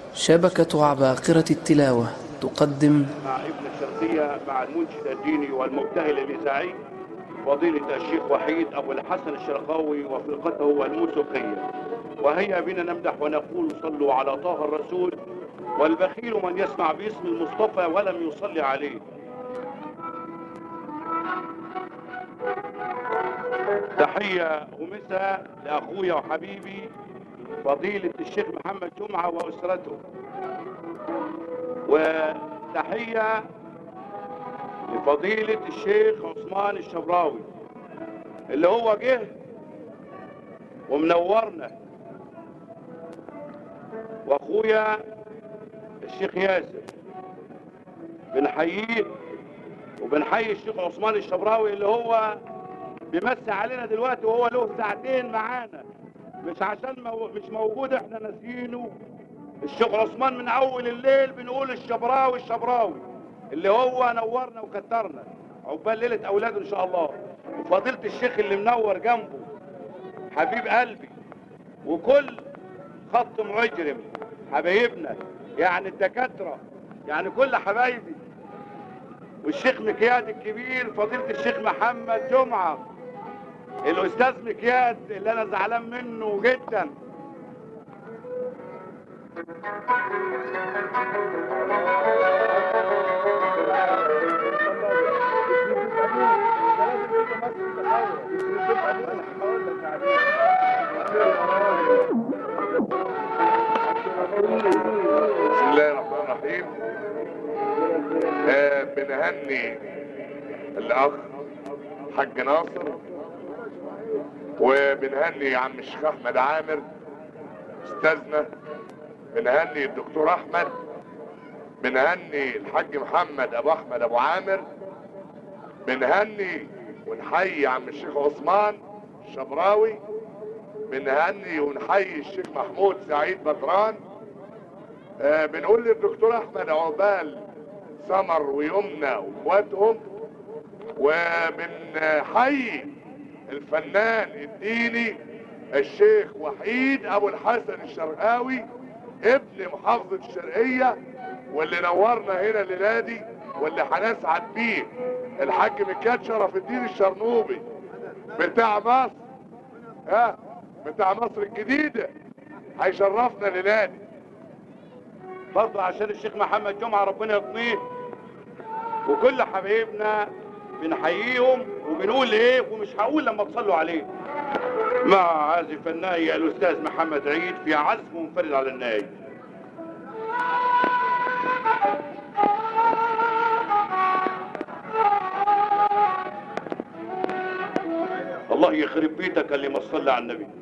شبكة عباقرة التلاوة تقدم مع ابن الشرقية مع المنشد الديني والمبتهل الإذاعي فضيلة الشيخ وحيد أبو الحسن الشرقاوي وفرقته الموسيقية وهيا بنا نمدح ونقول صلوا على طه الرسول والبخيل من يسمع باسم المصطفى ولم يصلي عليه تحية ومساء لأخويا وحبيبي فضيلة الشيخ محمد جمعة وأسرته وتحية لفضيلة الشيخ عثمان الشبراوي اللي هو جه ومنورنا واخويا الشيخ ياسر بنحييه وبنحيي الشيخ عثمان الشبراوي اللي هو بيمسي علينا دلوقتي وهو له ساعتين معانا مش عشان مو... مش موجود احنا ناسيينه الشيخ عثمان من اول الليل بنقول الشبراوي الشبراوي اللي هو نورنا وكترنا عقبال ليله اولاده ان شاء الله وفضيله الشيخ اللي منور جنبه حبيب قلبي وكل خط مجرم حبايبنا يعني الدكاتره يعني كل حبايبي والشيخ مكياد الكبير فضيله الشيخ محمد جمعه الاستاذ مكياد اللي انا زعلان منه جدا بسم الله الرحمن الرحيم آه بنهني الاخ حاج ناصر وبنهني عم الشيخ احمد عامر استاذنا بنهني الدكتور احمد بنهني الحاج محمد ابو احمد ابو عامر بنهني ونحيي عم الشيخ عثمان الشبراوي بنهني ونحيي الشيخ محمود سعيد بدران آه بنقول للدكتور احمد عقبال سمر ويمنى واخواتهم وبنحيي الفنان الديني الشيخ وحيد ابو الحسن الشرقاوي ابن محافظة الشرقية واللي نورنا هنا الليلة دي واللي هنسعد بيه الحاج مكاد شرف الدين الشرنوبي بتاع مصر ها بتاع مصر الجديدة هيشرفنا الليلة دي برضه عشان الشيخ محمد جمعه ربنا يطنيه وكل حبايبنا بنحييهم وبنقول ايه ومش هقول لما تصلوا عليه مع عازف الناي الاستاذ محمد عيد في عزف منفرد على الناي الله يخرب بيتك اللي ما صلى على النبي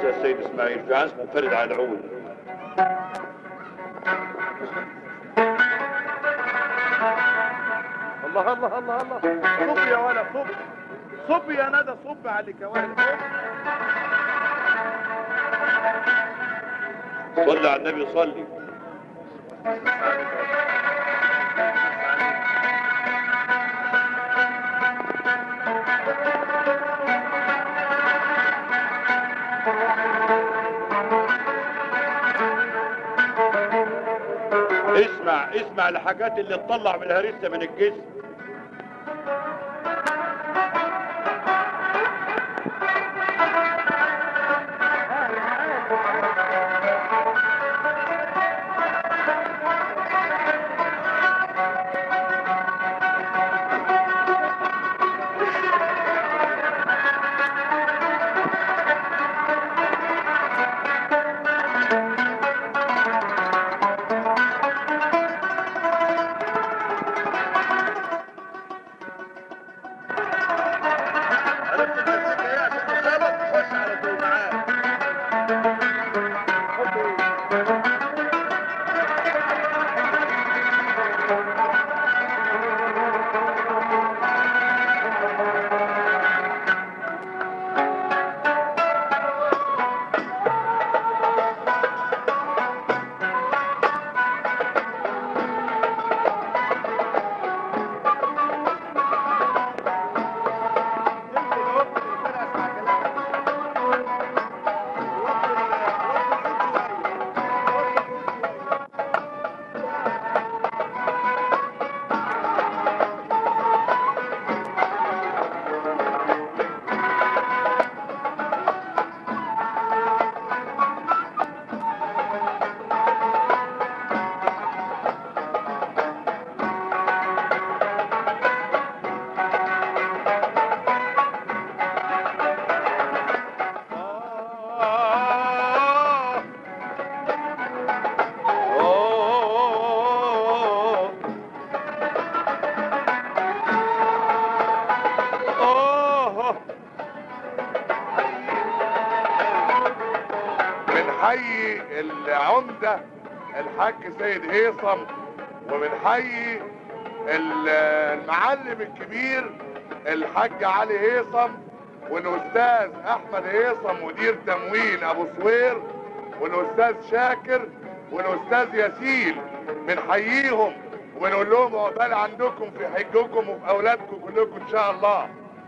الاستاذ سيد اسماعيل في عزم منفرد على العود الله الله الله الله صب يا ولا صب صب يا ندى صب عليك يا ولا صلي على النبي صلي اسمع اسمع الحاجات اللي تطلع من الهرسه من الجسم عرفت تمسك ايه عشان تصابك خش على طول معاه آه. أوه. أوه. بنحيي العمدة الحاج سيد هيثم وبنحيي ال- المعلم الكبير الحاج علي هيثم والاستاذ احمد هيثم مدير تموين ابو صوير والاستاذ شاكر والاستاذ ياسين بنحييهم ونقول لهم عقبال عندكم في حجكم وفي اولادكم كلكم ان شاء الله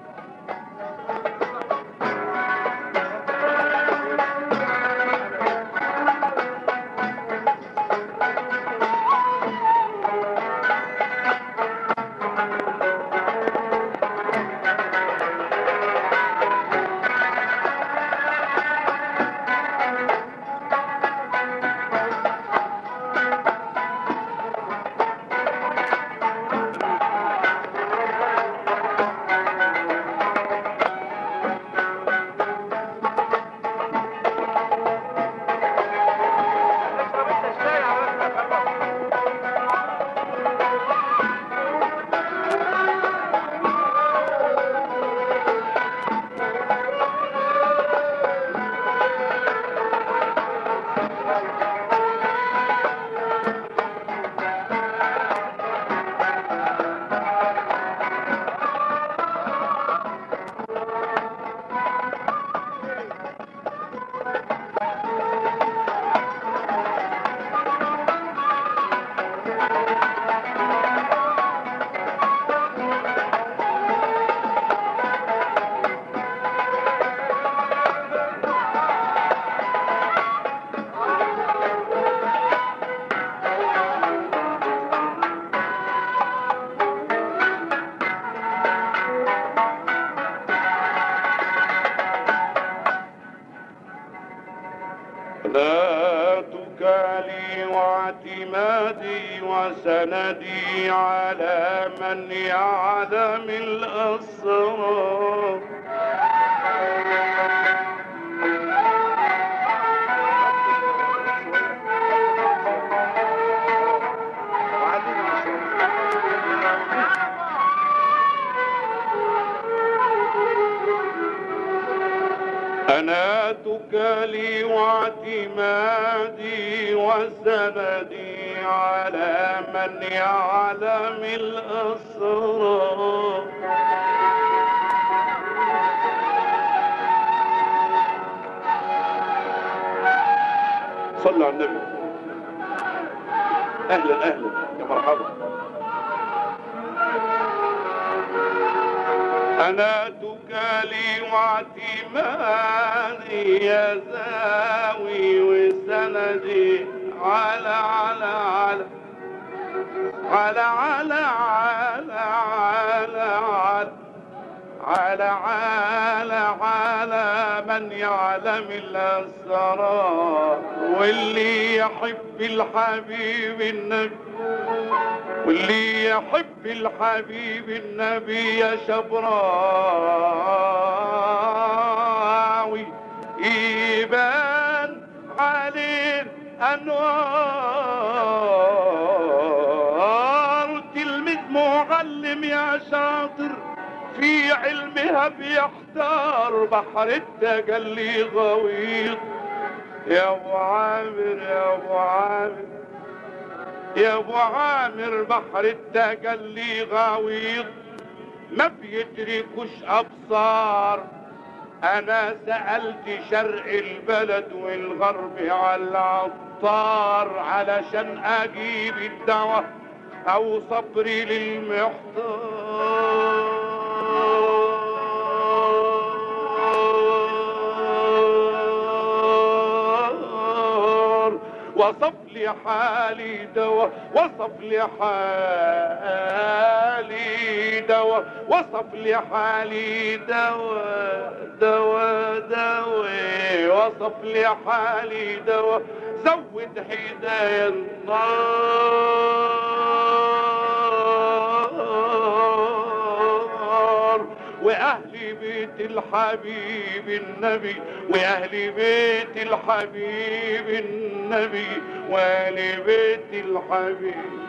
صلاتك لي واعتمادي وسندي على من يعلم الأسرار أناتك توكلي واعتمادي وسندي على من يعلم الأسرار صلوا على النبي اهلا اهلا يا مرحبا انا تكالي واعتمادي يا زاوي وسندي على على على على على على على على على على من يعلم الأسرار واللي يحب الحبيب النبي واللي يحب الحبيب النبي يا شبراوي يبان عليه أنوار تلميذ معلم يا شاطر في علمها بيحتار بحر التجلي غويط يا ابو عامر يا ابو عامر يا ابو عامر بحر التجلي غويط ما بيدركوش ابصار انا سألت شرق البلد والغرب على العطار علشان اجيب الدواء او صبري للمحتار وصف لي حالي دواء وصف لي حالي دواء وصف لي حالي دواء دواء دواء وصف لي حالي دواء زود هدايا النار واهل بيت الحبيب النبي واهل بيت الحبيب النبي واهل بيت الحبيب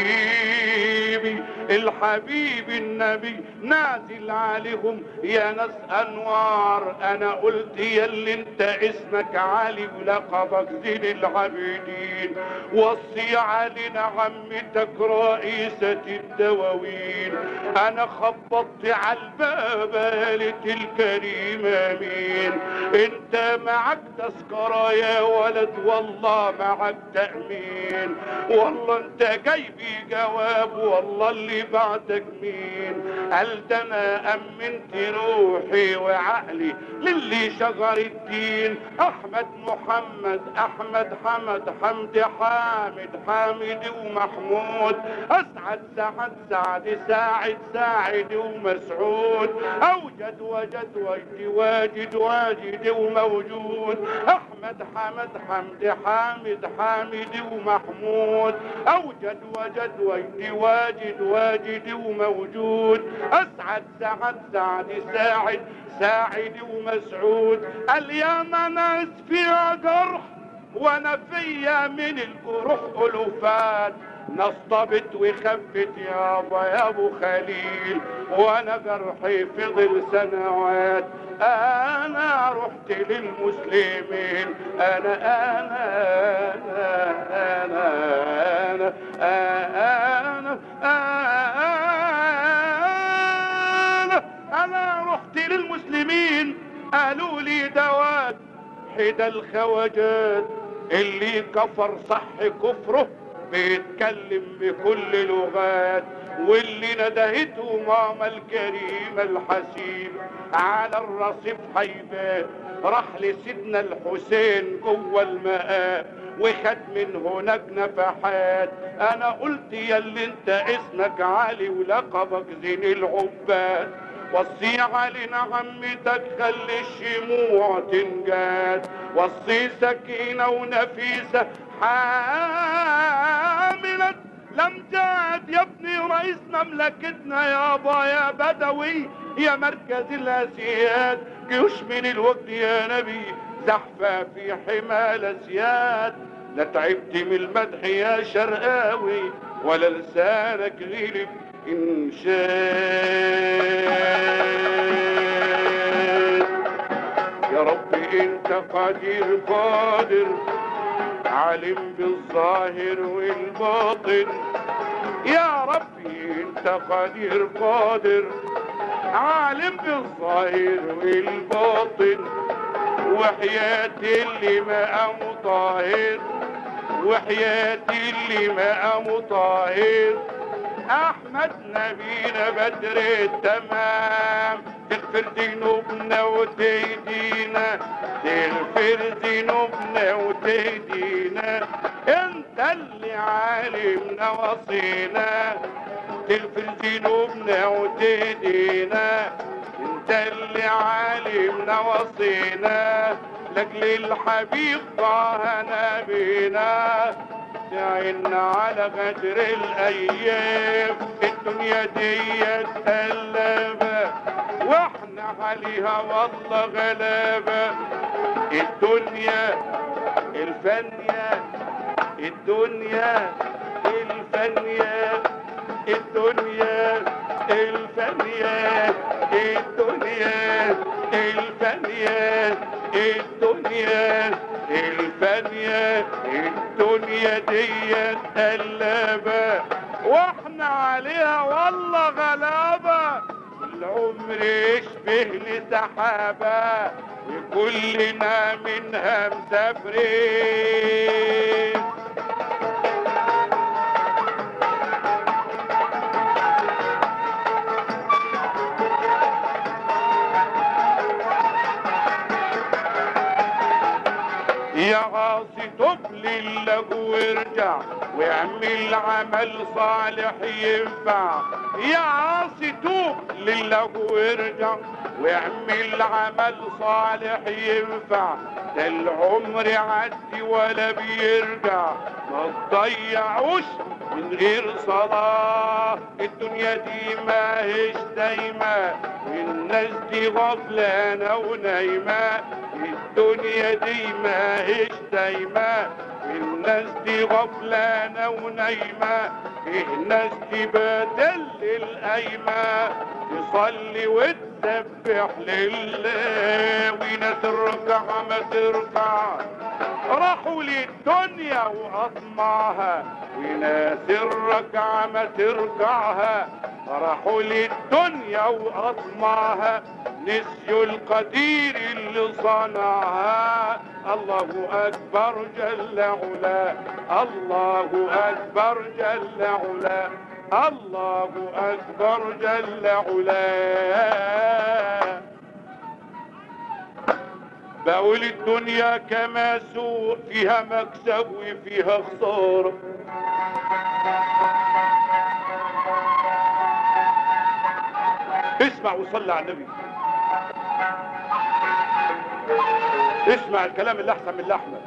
الحبيب النبي نازل عليهم يا ناس انوار انا قلت يا اللي انت اسمك علي ولقبك زين العابدين وصي علينا عمتك رئيسة الدواوين انا خبطت على الباب قالت الكريمة مين انت معك تذكرة يا ولد والله معك تأمين والله انت جايبي جواب والله اللي بعدك مين قال ده انا امنت روحي وعقلي للي شجر الدين احمد محمد احمد حمد حمد حامد حامد ومحمود اسعد سعد سعد ساعد ساعد ومسعود اوجد وجد وجد واجد واجد وموجود احمد حمد حمد حامد حامد ومحمود اوجد وجد وجد واجد واجد وموجود اسعد سعد سعد ساعد ساعد ومسعود اليوم ناس فيها جرح وانا فيا من الجروح الوفات نصطبت وخفت يابا يا ابو خليل وانا جرحي فضل سنوات انا رحت للمسلمين انا انا انا انا انا انا انا رحت للمسلمين قالوا لي دوات حدا الخواجات اللي كفر صح كفره بيتكلم بكل لغات واللي ندهته ماما الكريمة الحسين على الرصيف حيبان راح لسيدنا الحسين جوه المقام وخد من هناك نفحات انا قلت يا اللي انت اسمك علي ولقبك زين العباد وصي علينا عمتك خلي الشموع تنجاد وصي سكينة ونفيسة حاملة لمجاد يا ابني رئيس مملكتنا يابا يا بدوي يا مركز الاسياد جيوش من الوقت يا نبي زحفة في حمال زياد لا تعبت من المدح يا شرقاوي ولا لسانك غلب انشاد يا رب انت قدير قادر عالم بالظاهر والباطن يا ربي انت قدير قادر عالم بالظاهر والباطن وحياة اللي مقامه طاهر وحياة اللي مقامه طاهر احمد نبينا بدر التمام تغفر ذنوبنا وتهدينا تغفر ذنوبنا وتهدينا انت اللي عالمنا وصينا تغفر ذنوبنا وتهدينا انت اللي عالمنا وصينا لاجل الحبيب طه نبينا تعنا على غدر الايام الدنيا دي تقلبة واحنا عليها والله غلابة الدنيا الفانية الدنيا الفانية الدنيا الفانية الدنيا الفانية الدنيا الفانية الدنيا دي قلبة واحنا عليها والله غلابة العمر يشبه لسحابة وكلنا منها مسافرين يا عاصي تب لله وارجع واعمل عمل صالح ينفع يا عاصي توب لله وارجع واعمل عمل صالح ينفع ده العمر عدي ولا بيرجع ما تضيعوش من غير صلاة الدنيا دي ما هيش دايمة والناس دي غفلانة ونايمة الدنيا دي ما هيش دايمة الناس دي غفلانة ونايمة الناس دي بدل القايمة تصلي وتسبح لله وناس الركع ما تركع راحوا للدنيا وأطمعها وناس الركع ما تركعها راحوا للدنيا وأطمعها نسيوا القدير اللي صنعها الله أكبر جل علا الله أكبر جل علا الله أكبر جل علا بقول الدنيا كما سوق فيها مكسب وفيها خسارة اسمع وصلي على النبي اسمع الكلام اللي احسن من الاحمد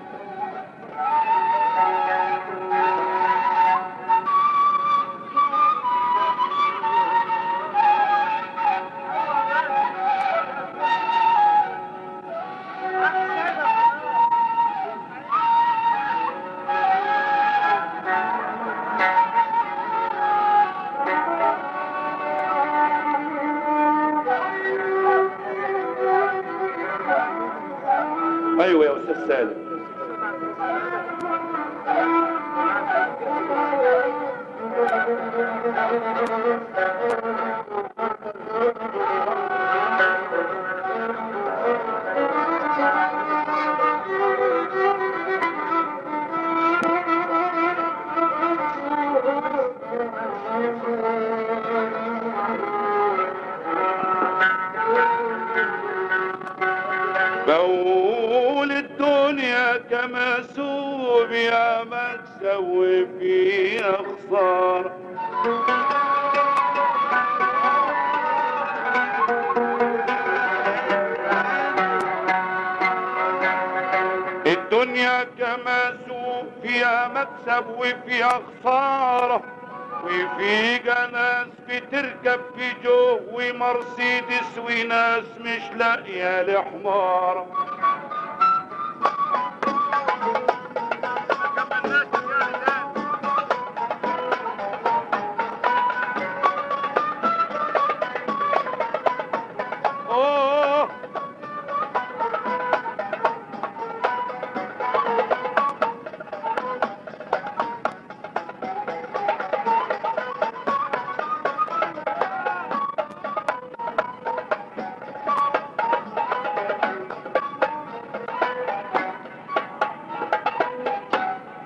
ايوه يا استاذ سالم بقول الدنيا كما سوب يا ما تسوي فيها خسارة الدنيا كما سوق فيها مكسب وفيها خسارة وفي ناس بتركب في جو ومرسيدس وناس مش لاقية الحمارة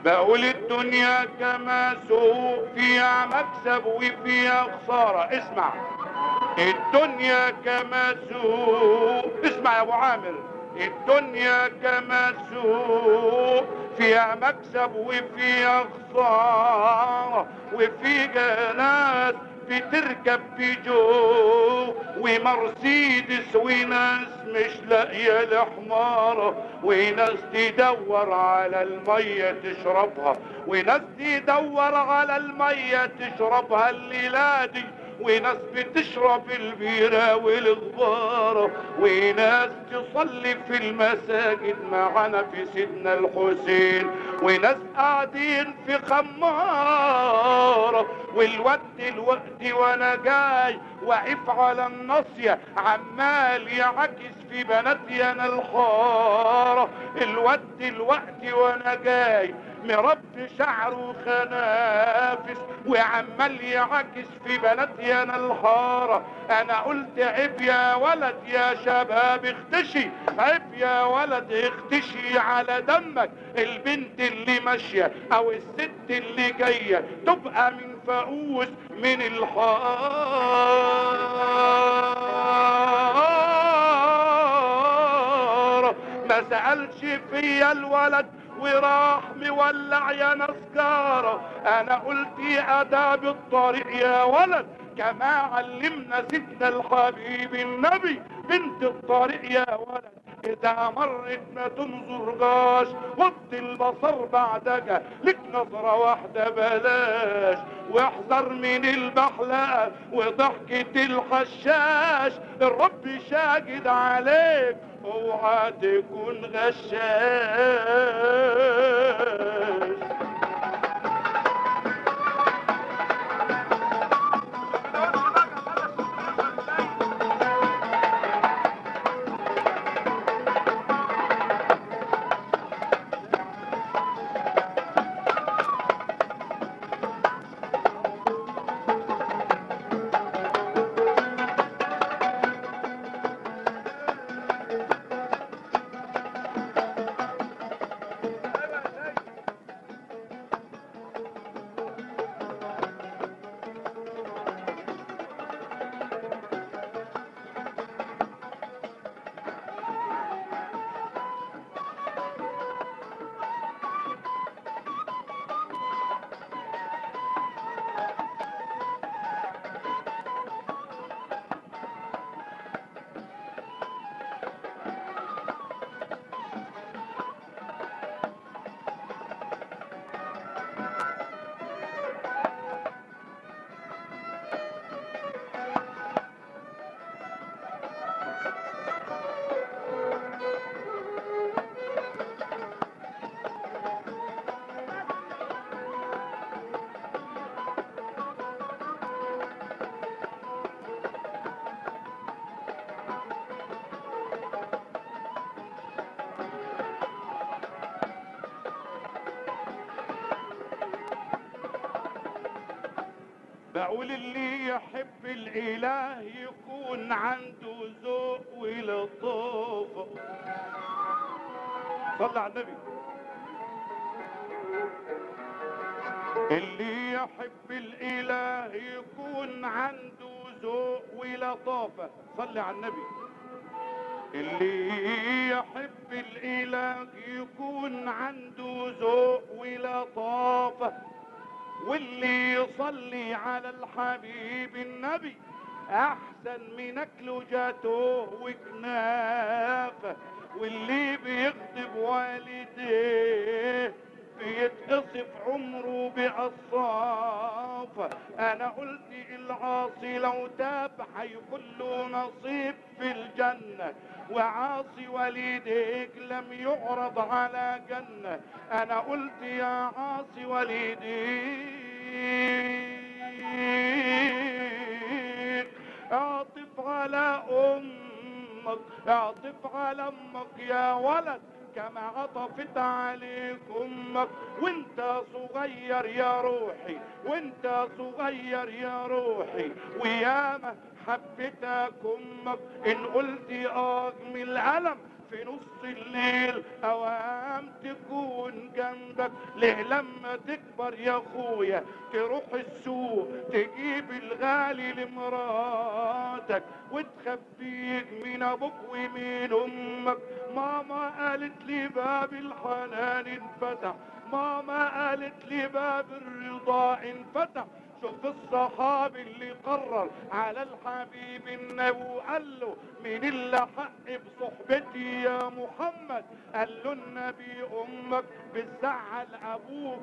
بقول الدنيا كما سوق فيها مكسب وفيها خسارة اسمع الدنيا كما سوق اسمع يا ابو عامر الدنيا كما سوق فيها مكسب وفيها خسارة وفيها ناس بتركب بيجو ومرسيدس وناس مش لاقيه الحمارة وناس تدور على المية تشربها وناس تدور على المية تشربها الليلة دي وناس بتشرب البيرة والغبارة وناس تصلي في المساجد معانا في سيدنا الحسين وناس قاعدين في خمارة والوقت الوقت وانا جاي واقف على الناصية عمال يعكس في بناتي انا الحارة الوقت الوقت وانا جاي مربي شعره خنافس وعمال يعكس في بلدي انا الحارة انا قلت عيب يا ولد يا شباب اختشي عيب يا ولد اختشي على دمك البنت اللي ماشية او الست اللي جاية تبقى من فؤوس من الحارة ما سألش فيا الولد وراح مولع يا نسكارة انا قلت يا اداب الطريق يا ولد كما علمنا سيدنا الحبيب النبي بنت الطريق يا ولد اذا مرت ما تنظرجاش وض البصر بعدك لك نظرة واحدة بلاش واحذر من البحلقة وضحكة الحشاش الرب شاجد عليك اوعى تكون غشاش بقول اللي يحب الاله يكون عنده ذوق ولطافه صلى على النبي اللي يحب الاله يكون عنده ذوق ولطافه صلي على النبي اللي يحب الاله يكون عنده ذوق ولطافه واللي يصلي على الحبيب النبي احسن من اكله جاتوه وكنافه واللي بيغضب والديه بيتقصف عمره بقصافة انا قلت العاصي لو تاب هيكون له نصيب في الجنة وعاصي والديك لم يعرض على جنة انا قلت يا عاصي والديك اعطف على امك اعطف على امك يا ولد كما عطفت عليك امك وانت صغير يا روحي وانت صغير يا روحي وياما حبيتك امك ان قلت اه من الالم في نص الليل اوام تكون جنبك ليه لما تكبر يا اخويا تروح السوق تجيب الغالي لمراتك وتخبيك من ابوك ومن امك ماما قالت لي باب الحنان انفتح ماما قالت لي باب الرضا انفتح شوف الصحابي اللي قرر على الحبيب النبي وقال له مين اللي حق بصحبتي يا محمد قال له النبي امك بتزعل ابوك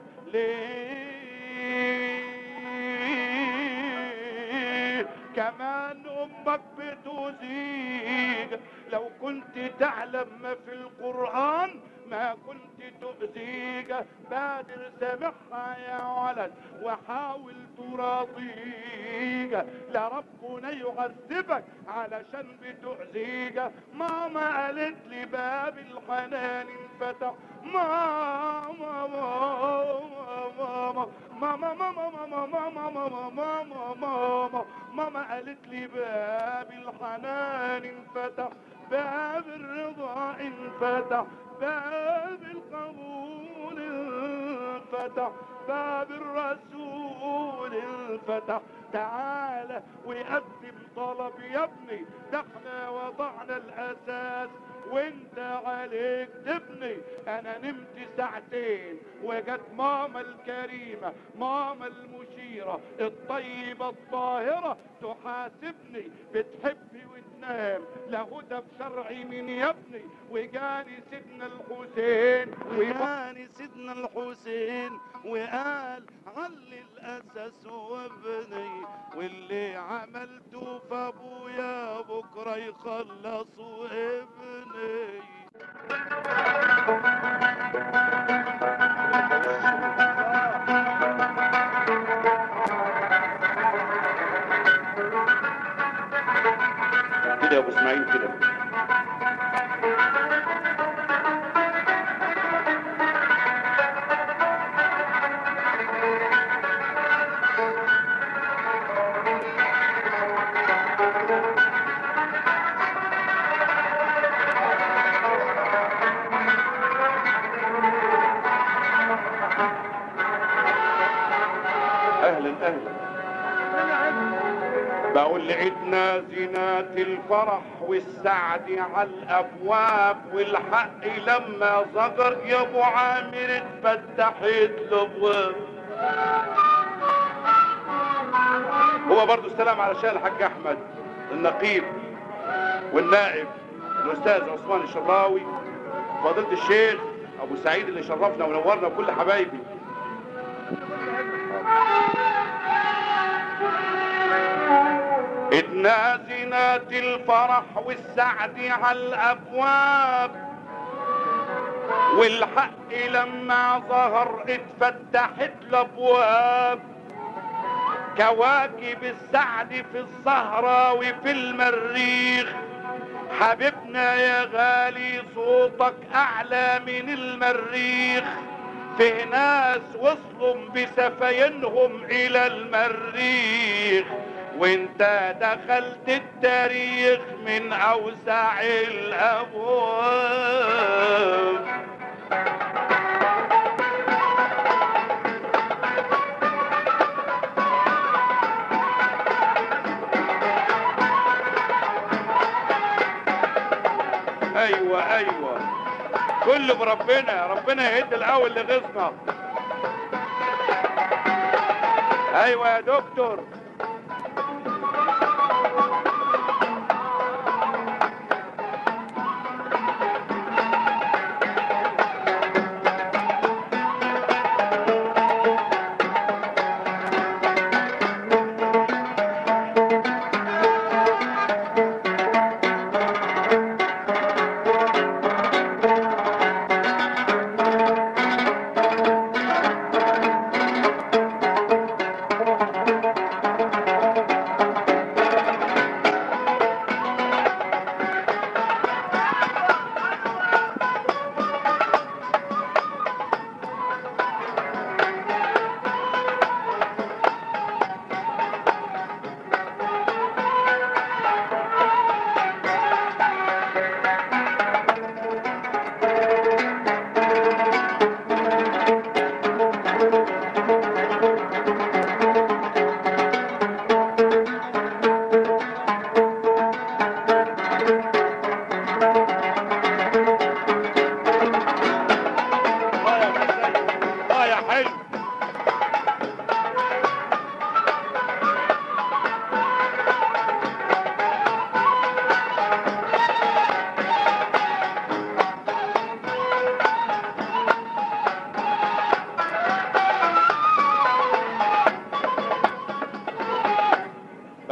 ليه كمان امك بتؤذيك لو كنت تعلم ما في القرآن ما كنت تؤذيك بادر سامحها يا ولد وحاول تراضيك لربنا يعذبك علشان بتؤذيك ماما قالت لي باب الحنان انفتح ماما ماما ماما ماما ماما ماما ماما ماما ماما ماما قالت لي باب الحنان انفتح باب الرضا انفتح باب القبول انفتح باب الرسول انفتح تعال وقدم طلب يا ابني ده احنا وضعنا الاساس وانت عليك تبني انا نمت ساعتين وجت ماما الكريمة ماما المشيرة الطيبة الطاهرة تحاسبني بتحبي وتنام لهدى في شرعي من يا ابني وجاني سيدنا الحسين وجاني سيدنا الحسين وقال علي الاساس وابني واللي عملته في ابويا بكره يخلصوا ابني كده يا ابو اسماعيل كده اهلا اهلا بقول لعيدنا زينات الفرح والسعد على الابواب والحق لما ظهر يا ابو عامر اتفتحت الابواب هو برضو السلام على شان الحاج احمد النقيب والنائب الاستاذ عثمان الشبراوي فضيله الشيخ ابو سعيد اللي شرفنا ونورنا وكل حبايبي إدنا زينات الفرح والسعد على الأبواب والحق لما ظهر اتفتحت الأبواب كواكب السعد في الزهرة وفي المريخ حبيبنا يا غالي صوتك أعلى من المريخ في ناس وصلوا بسفينهم إلى المريخ وانت دخلت التاريخ من أوسع الأبواب ايوه ايوه كله بربنا ربنا يهد الاول لغيظنا ايوه يا دكتور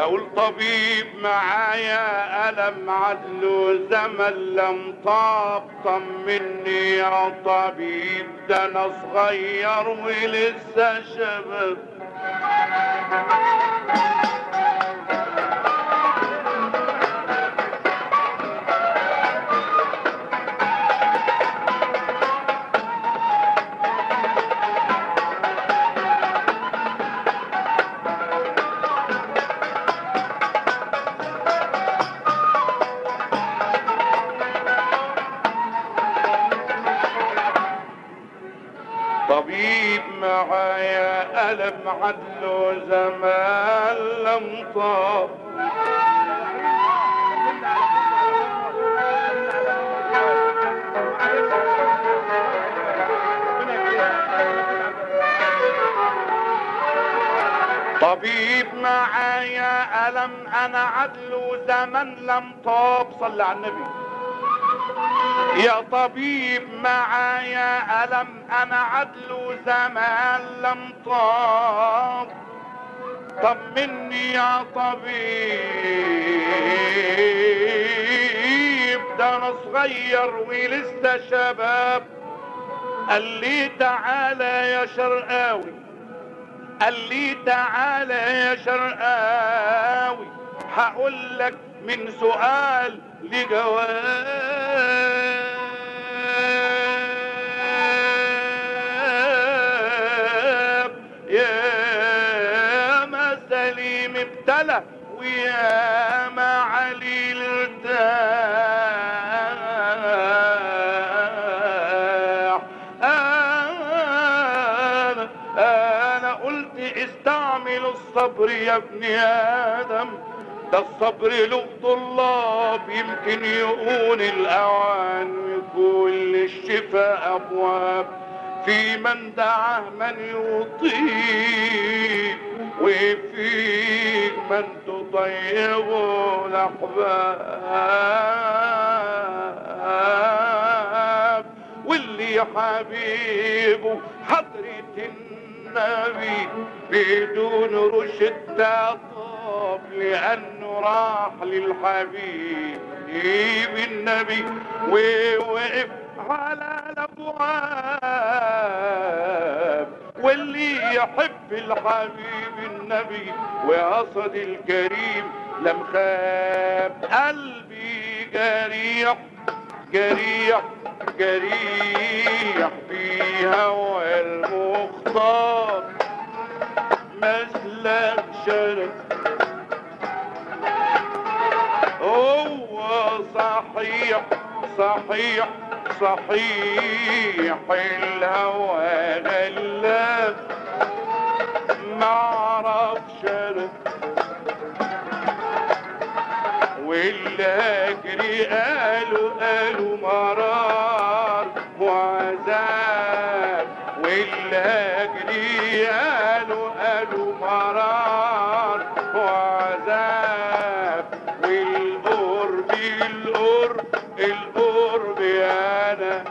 بقول طبيب معايا ألم عدل زمن لم طاب طمني يا طبيب ده أنا صغير ولسه شباب طبيب معايا ألم عدله زمان لم طاب طبيب معايا ألم أنا عدله زمن لم طاب صلى على النبي يا طبيب معايا ألم أنا عدل زمان لم طاب طمني يا طبيب ده أنا صغير ولسه شباب قال لي تعالى يا شرقاوي قال لي تعالى يا شرقاوي هقول لك من سؤال لجواب يا ما سليم ابتلى ويا ما علي ارتاح انا انا قلت استعمل الصبر يا ابن ادم ده الصبر له طلاب يمكن يقول الاوان ويكون للشفاء ابواب في من دعا من يطيب وفيك من تطيب الاحباب واللي حبيبه حضرة النبي بدون رشد طاب لأنه راح للحبيب النبي ووقف على الأبواب واللي يحب الحبيب النبي وقصد الكريم لم خاب قلبي جريح جريح جريح في هوى المختار مسلك شرف هو صحيح صحيح صحيح الهوى غلاب معرف شرف والأجري قالوا قالوا مرار وعذاب والأجري قالوا قالوا مرار وعذاب والقرب القرب القرب أنا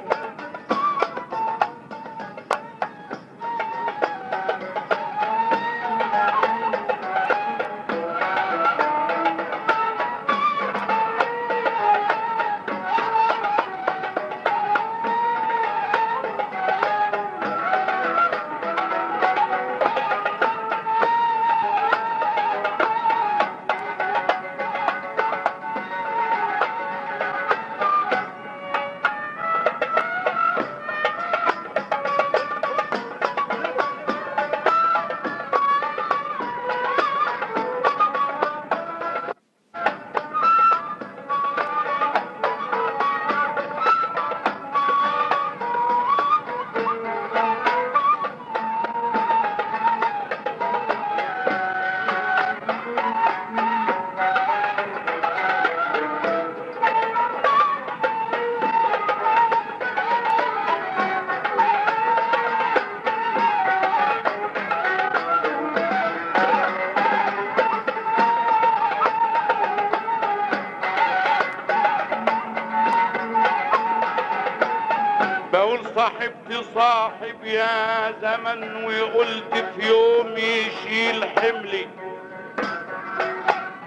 بقول صاحبتي صاحب يا زمن وقلت في يوم يشيل حملي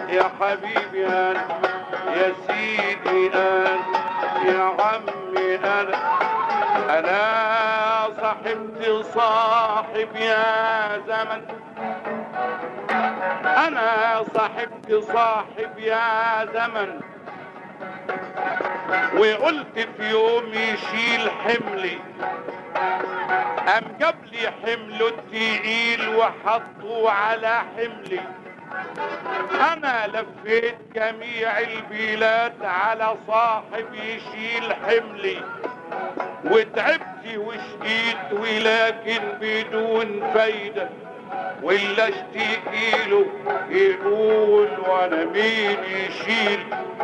يا حبيبي انا يا سيدي انا يا عمي انا انا صاحبت صاحب يا زمن انا صاحبت صاحب يا زمن وقلت في يوم يشيل حملي قام جاب لي حمله التقيل وحطه على حملي انا لفيت جميع البلاد على صاحب يشيل حملي وتعبت وشقيت ولكن بدون فايدة ولا اشتكي له يقول وانا مين يشيل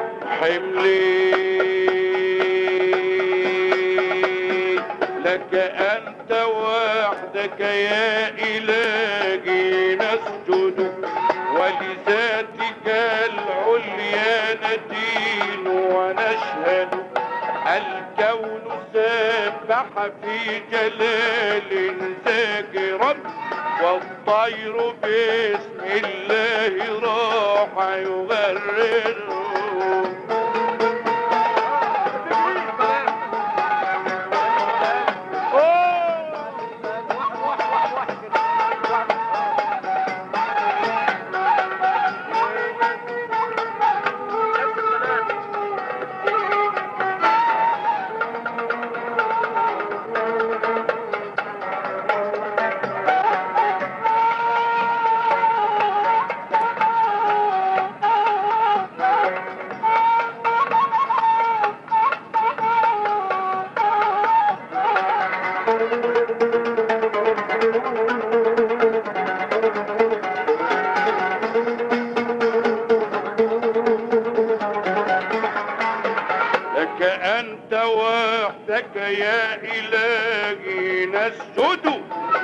حملي لك انت وحدك يا الهي نسجد ولذاتك العليا ندين ونشهد الكون سبح في جلال ذاكرا والطير باسم الله راح يغرر لك أنت وحدك يا إلهي نسجد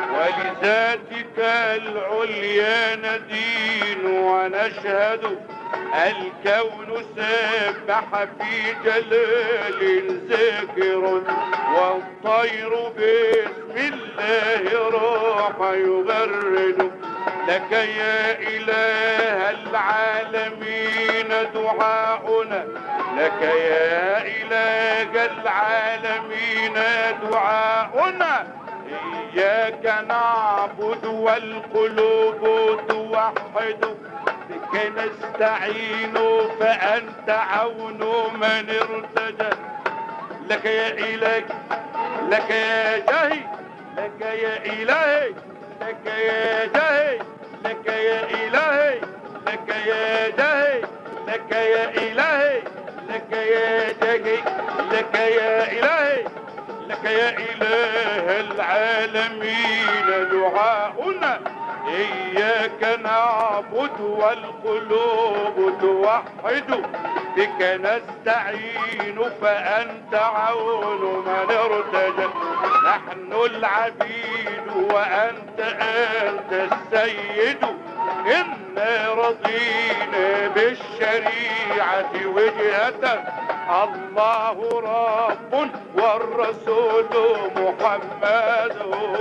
ولذاتك العليا ندين ونشهد الكون سبح في جلال ذاكر والطير باسم الله راح يغرد لك يا إله العالمين دعاؤنا لك يا إله العالمين دعاؤنا إياك نعبد والقلوب توحد بك نستعين فأنت عون من ارتجى لك يا إلهي لك يا جاهي لك يا إلهي لك يا جاهي لك يا إلهي لك يا جاهي لك يا إلهي لك يا جاهي لك يا إلهي لك يا إله العالمين دعاؤنا إياك نعبد والقلوب توحد بك نستعين فأنت عون من ارتجى نحن العبيد وأنت أنت السيد إنا رضينا بالشريعة وجهة الله رب والرسول محمد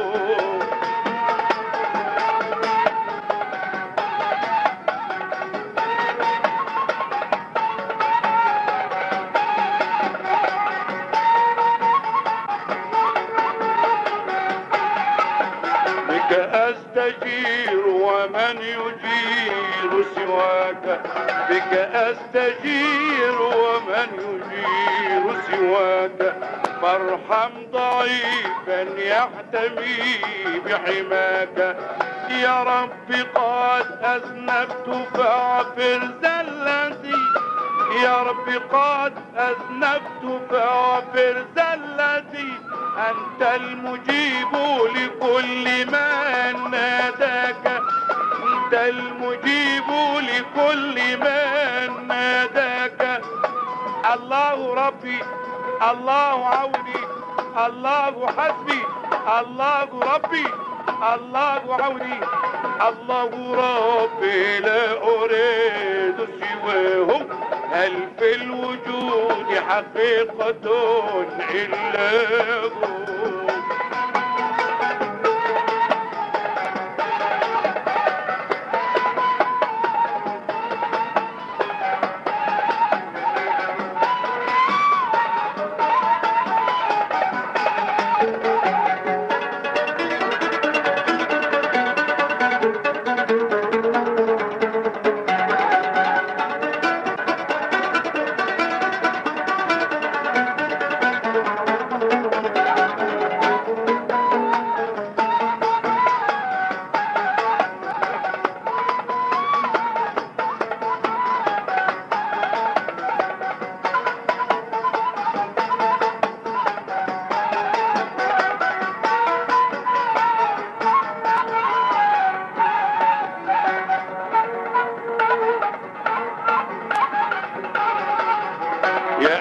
بك أستجير ومن يجير سواك بك أستجير ومن يجير سواك فارحم ضعيفا يحتمي بحماك يا رب قد أذنبت فاغفر زلتي يا رب قد أذنبت فاغفر زلتي أنت المجيب لكل من ناداك أنت المجيب لكل من ناداك الله ربي الله عوني الله حسبي الله ربي الله عوني الله ربي لا أريد سواه هل في الوجود حقيقة إلا هو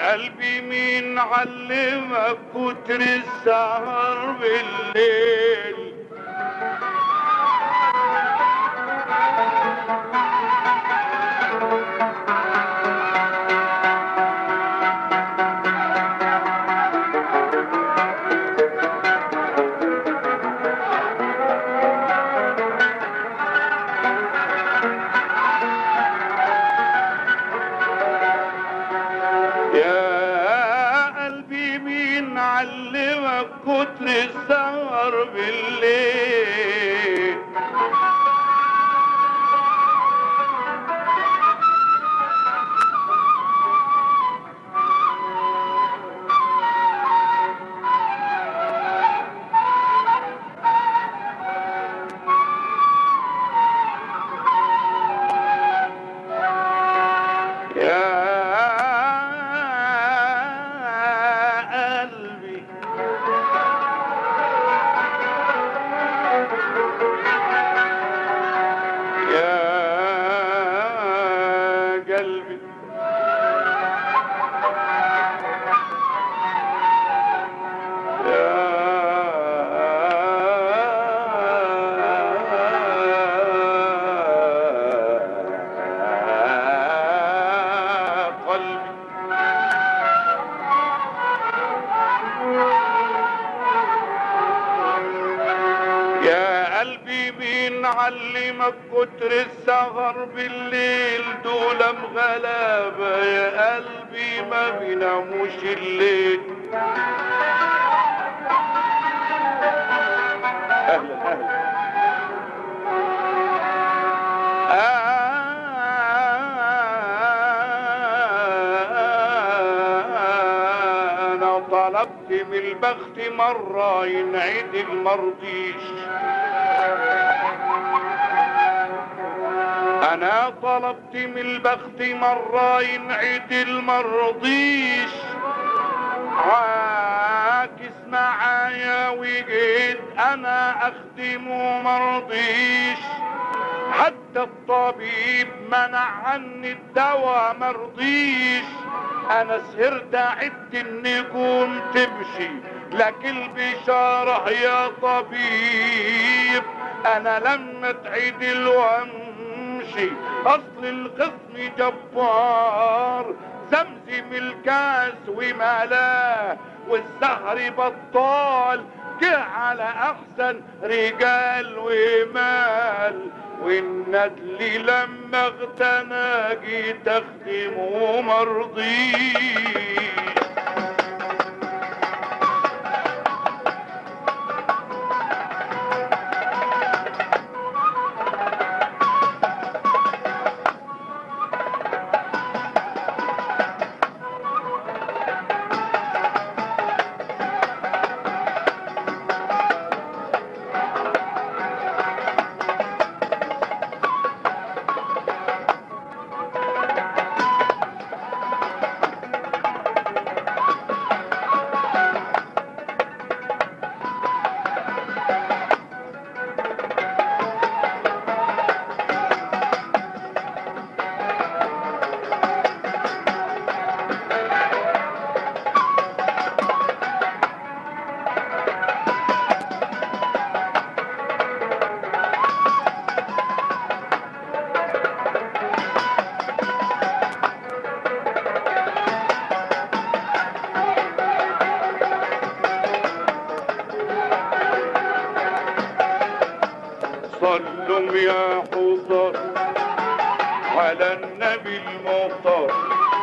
قلبي مين علمك كتر السهر بالليل يا قلبي مين علمك كتر السهر بالليل يا قلبي يا قلبي يا قلبي يا قلبي مين علمك كتر السهر بالليل دول مغلابة يا قلبي ما بيناموش الليل اهلا اهلا انا طلبت من البخت مرة ينعد المرضيش انا طلبت من البخت مرة ينعد المرضيش عاكس معايا وجيت انا اخدمه مرضيش حتى الطبيب منع عني الدواء مرضيش انا سهرت عدت النجوم تمشي لك البشارة يا طبيب انا لما تعدل وامشي اصل الخصم جبار زمزم الكاس وملاه والسهر بطال جه على احسن رجال ومال والندل لما اغتنى جيت اخدمه مرضيش صلوا يا حضر على النبي المختار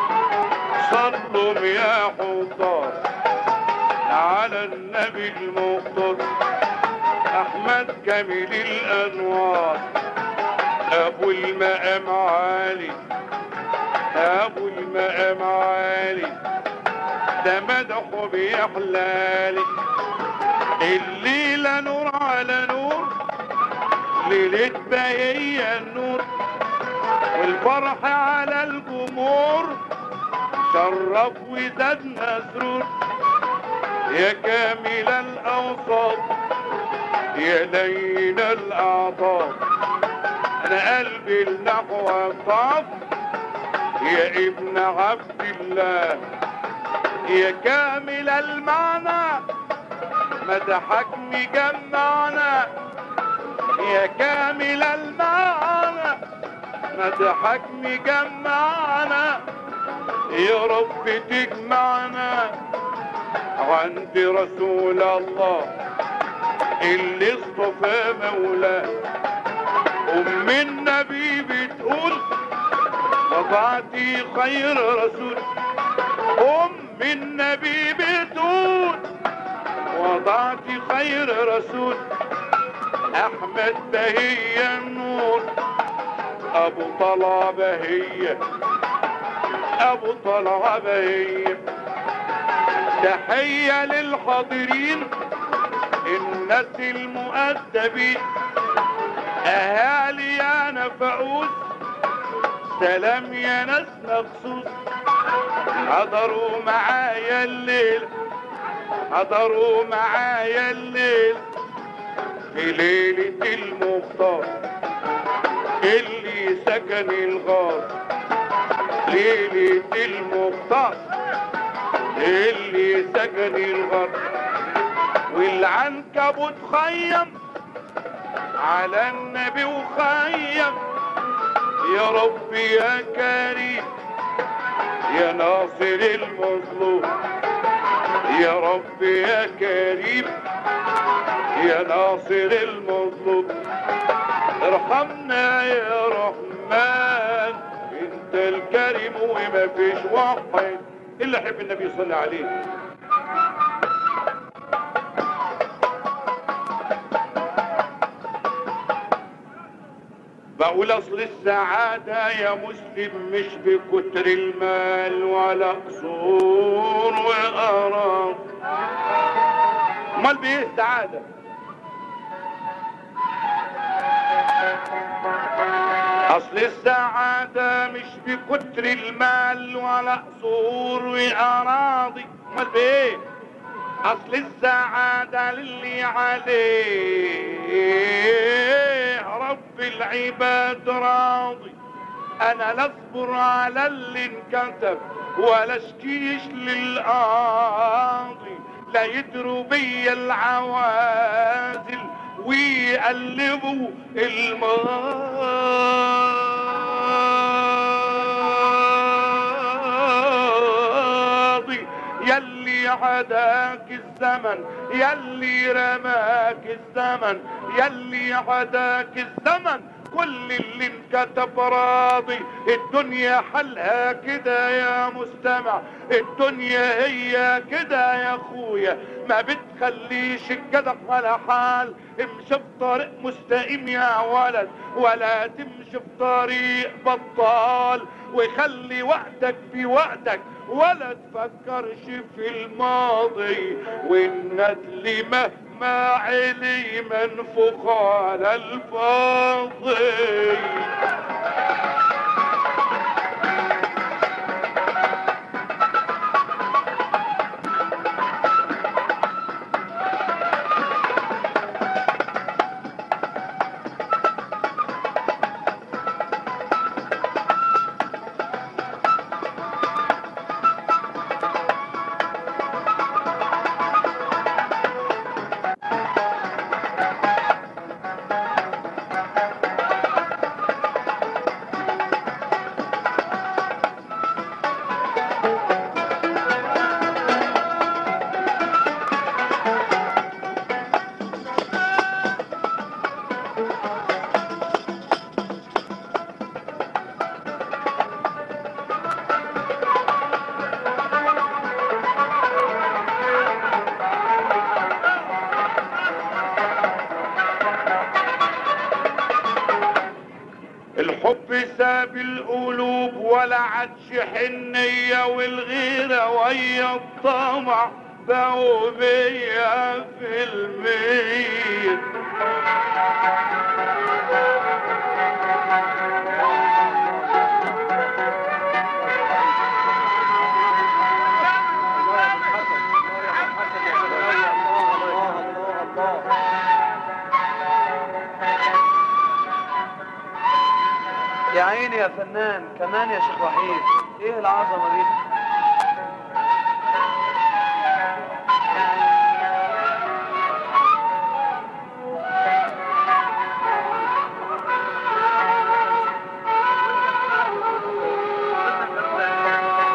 صلوا يا حضر على النبي المختار احمد كامل الانوار ابو المقام عالي ابو المقام عالي ده مدحه بيحلالي الليله نور على نور ليلة بهية النور والفرح على الجمهور شرف وزادنا سرور يا كامل الأوصاف يا لين الأعطاف أنا قلبي النحو طاف يا ابن عبد الله يا كامل المعنى مدحك مجمعنا يا كامل المعنى مدحك مجمعنا يا رب تجمعنا عند رسول الله اللي اصطفى مولاه ام النبي بتقول وضعتي خير رسول ام النبي بتقول وضعتي خير رسول احمد بهية النور ابو طلع بهية ابو طلع بهية تحية للحاضرين الناس المؤدبين اهالي يا نفعوس سلام يا ناس مخصوص حضروا معايا الليل حضروا معايا الليل في ليلة المختار اللي سكن الغار ليلة المختار اللي سكن الغار والعنكبوت خيم على النبي وخيم يا رب يا كريم يا ناصر المظلوم يا رب يا كريم يا ناصر المظلوم ارحمنا يا رحمن انت الكريم وما فيش واحد الا يحب النبي صلى عليه بقول اصل السعادة يا مسلم مش بكتر المال ولا قصور وقرار امال بايه السعادة اصل السعادة مش بكتر المال ولا قصور واراضي امال بايه اصل السعادة للي عليه رب العباد راضي انا لا اصبر على اللي انكتب ولا اشكيش للقاضي لا يدروا بيا العوازل ويقلبوا الماضي يلي عداك الزمن يلي رماك الزمن يلي عداك الزمن كل اللي انكتب راضي الدنيا حلها كده يا مستمع الدنيا هي كده يا اخويا ما بتخليش الجدع على حال امشي في طريق مستقيم يا ولد ولا تمشي في طريق بطال وخلي وقتك في وقتك ولا تفكرش في الماضي والندل مهما علي منفوخ على الفاضي الحب ساب القلوب ولا عادش حنية والغيرة ويا الطمع بقوا مية في المية يا عيني يا فنان كمان يا شيخ وحيد ايه العظمه دي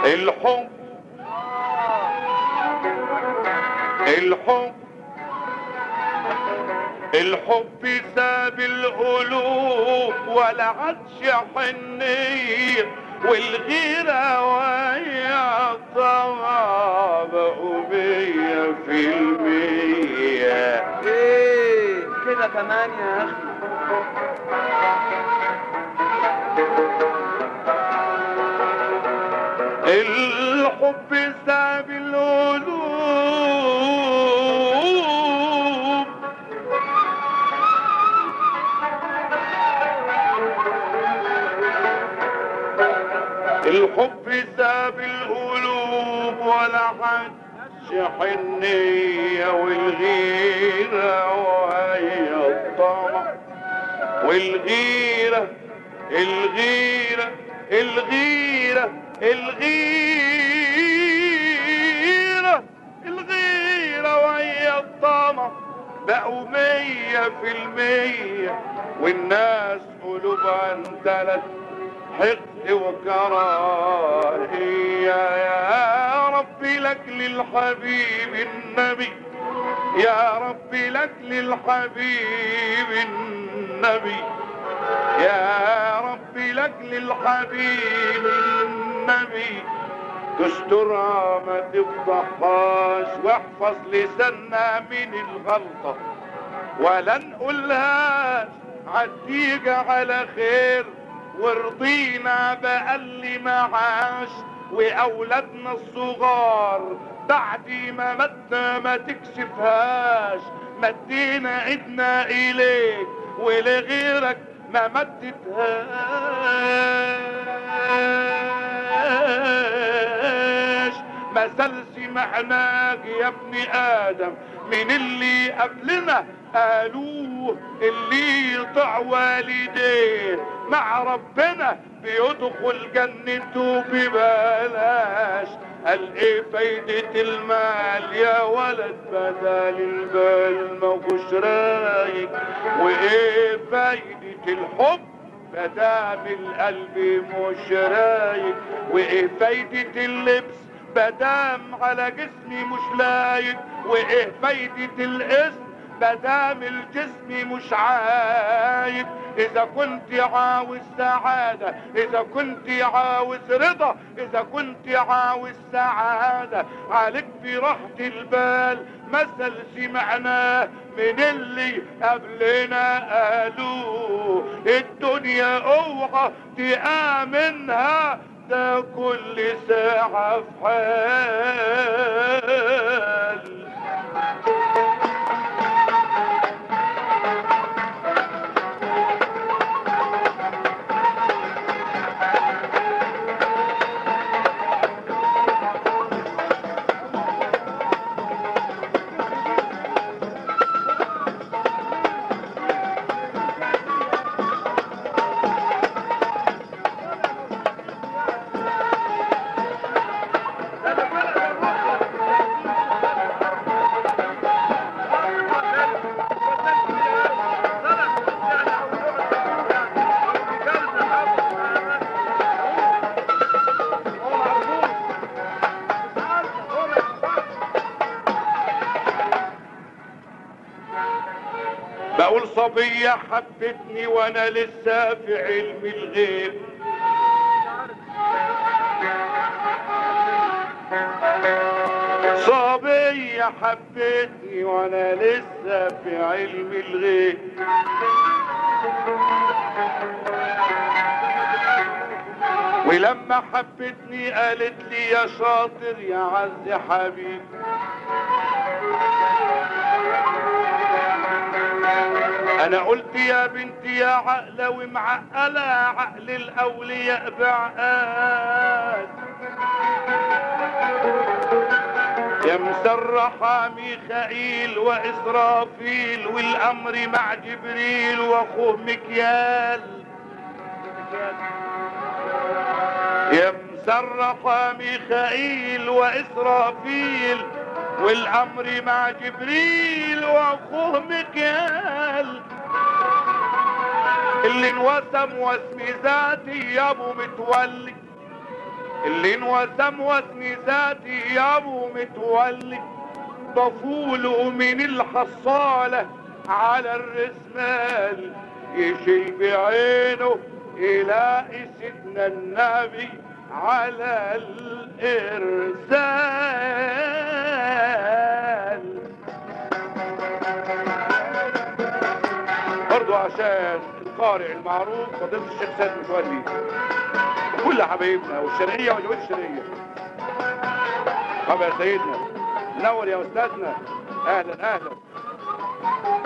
الحب الحب الحب ساب القلوب ولا عادش حنية والغيرة ويا طبعا بقوا مية في المية ايه كده كمان يا اخي الحب ساب القلوب الحب ساب القلوب ولا حد حنية والغيرة وهي الطمع والغيرة الغيرة الغيرة الغيرة الغيرة وهي الطمع بقوا مية في المية والناس قلوبها انتلت حقد وكراهية يا ربي لك للحبيب النبي يا ربي لك للحبيب النبي يا ربي لك للحبيب النبي تسترها ما تفضحهاش واحفظ لساننا من الغلطة ولا نقولهاش عديك على خير ورضينا بأقل معاش وأولادنا الصغار بعد ما متنا ما تكشفهاش مدينا ايدنا إليك ولغيرك ما مدتهاش ما سلسي معناك يا ابن آدم من اللي قبلنا قالوه اللي يطع والديه مع ربنا بيدخل جنته ببلاش قال ايه فايدة المال يا ولد بدل البال مفوش رايق وايه فايدة الحب مدام القلب مش رايق وايه فايدة اللبس مدام على جسمي مش لايق وايه فايدة الاسم مدام الجسم مش عايب اذا كنت عاوز سعادة اذا كنت عاوز رضا اذا كنت عاوز سعادة عليك براحة البال مثل سمعناه من اللي قبلنا قالوه الدنيا اوعى تآمنها ده كل ساعة في حال بقول صبية حبتني وانا لسه في علم الغيب صبية حبتني وانا لسه في علم الغيب ولما حبتني قالت لي يا شاطر يا عز حبيبي انا قلت يا بنتي يا عقلة ومعقلة عقل الاولياء بعقاد يا مسرحة ميخائيل وإسرافيل والأمر مع جبريل وأخوه مكيال يا مسرحة ميخائيل وإسرافيل والأمر مع جبريل وأخوه مكيال اللي انوسم واسم ذاتي يا ابو متولي اللي انوسم وزن ذاتي يا ابو متولي بفول من الحصالة على الرسمال يشيل بعينه يلاقي سيدنا النبي على الإرسال برضو عشان القارئ المعروف فضيلة الشيخ سيد متولي كل حبايبنا والشرقية وجوات الشرقية طب يا سيدنا نور يا أستاذنا أهلا أهلا